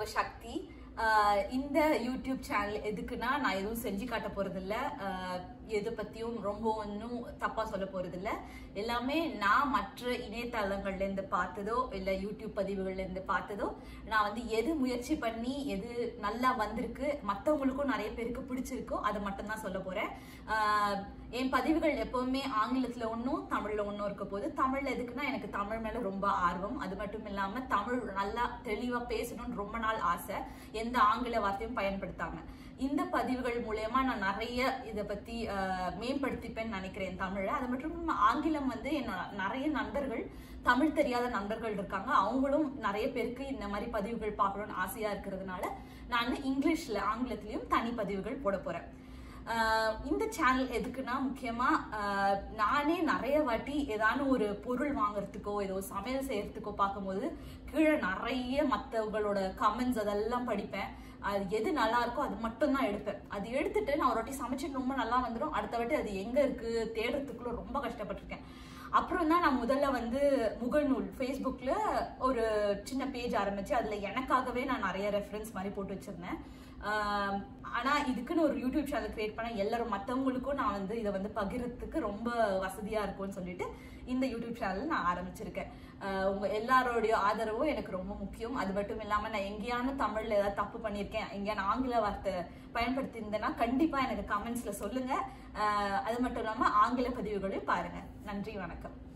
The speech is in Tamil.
உங்க சக்தி ஆஹ் இந்த யூடியூப் சேனல் எதுக்குன்னா நான் எதுவும் செஞ்சு காட்ட போறதில்ல ஆஹ் எது பத்தியும் ரொம்ப ஒன்றும் தப்பா சொல்ல போறதில்ல எல்லாமே நான் மற்ற இணையதளங்கள்ல இருந்து பார்த்ததோ இல்ல யூடியூப் பதிவுகள்ல இருந்து பார்த்ததோ நான் வந்து எது முயற்சி பண்ணி எது நல்லா வந்திருக்கு மத்தவங்களுக்கும் நிறைய பேருக்கு பிடிச்சிருக்கோ அதை மட்டும் தான் சொல்ல போறேன் ஆஹ் என் பதிவுகள் எப்பவுமே ஆங்கிலத்துல ஒன்றும் தமிழ்ல ஒன்றும் இருக்க போது தமிழ்ல எதுக்குன்னா எனக்கு தமிழ் மேல ரொம்ப ஆர்வம் அது மட்டும் இல்லாம தமிழ் நல்லா தெளிவா பேசணும்னு ரொம்ப நாள் ஆசை எந்த ஆங்கில வார்த்தையும் பயன்படுத்தாம இந்த பதிவுகள் மூலயமா நான் நிறைய இதை பத்தி ஆஹ், மேம்படுத்திப்பேன்னு நினைக்கிறேன் தமிழை அது மட்டும் இல்லாம ஆங்கிலம் வந்து என்னோட நிறைய நண்பர்கள் தமிழ் தெரியாத நண்பர்கள் இருக்காங்க அவங்களும் நிறைய பேருக்கு இந்த மாதிரி பதிவுகள் பார்க்கணும்னு ஆசையா இருக்கிறதுனால நான் இங்கிலீஷ்ல ஆங்கிலத்திலயும் தனி பதிவுகள் போட போறேன் ஆஹ் இந்த சேனல் எதுக்குன்னா முக்கியமா ஆஹ் நானே நிறைய வாட்டி ஏதான ஒரு பொருள் வாங்குறதுக்கோ ஏதோ சமையல் செய்யறதுக்கோ பார்க்கும்போது கீழே நிறைய மற்றவங்களோட கமெண்ட்ஸ் அதெல்லாம் படிப்பேன் அது எது நல்லா இருக்கோ அது மட்டும் தான் எடுப்பேன் அது எடுத்துட்டு நான் ஒரு வாட்டி சமைச்சிட்டு ரொம்ப நல்லா வந்துடும் அடுத்த வாட்டி அது எங்க இருக்கு தேடுறதுக்குள்ள ரொம்ப கஷ்டப்பட்டிருக்கேன் அப்புறம் தான் நான் முதல்ல வந்து முகநூல் ஃபேஸ்புக்கில் ஒரு சின்ன பேஜ் ஆரம்பிச்சு அதில் எனக்காகவே நான் நிறைய ரெஃபரன்ஸ் மாதிரி போட்டு வச்சிருந்தேன் ஆஹ் ஆனா இதுக்குன்னு ஒரு யூடியூப் சேனல் கிரியேட் பண்ண எல்லாரும் மற்றவங்களுக்கும் நான் வந்து இதை வந்து பகிர்றதுக்கு ரொம்ப வசதியா இருக்கும்னு சொல்லிட்டு இந்த யூடியூப் சேனல் நான் ஆரம்பிச்சிருக்கேன் ஆஹ் உங்க எல்லாரோடைய ஆதரவும் எனக்கு ரொம்ப முக்கியம் அது மட்டும் இல்லாம நான் எங்கேயான தமிழ்ல ஏதாவது தப்பு பண்ணியிருக்கேன் எங்கேயான ஆங்கில வார்த்தை பயன்படுத்தி இருந்தேன்னா கண்டிப்பா எனக்கு கமெண்ட்ஸ்ல சொல்லுங்க ஆஹ் அது மட்டும் இல்லாம ஆங்கில பதிவுகளையும் பாருங்க நன்றி வணக்கம்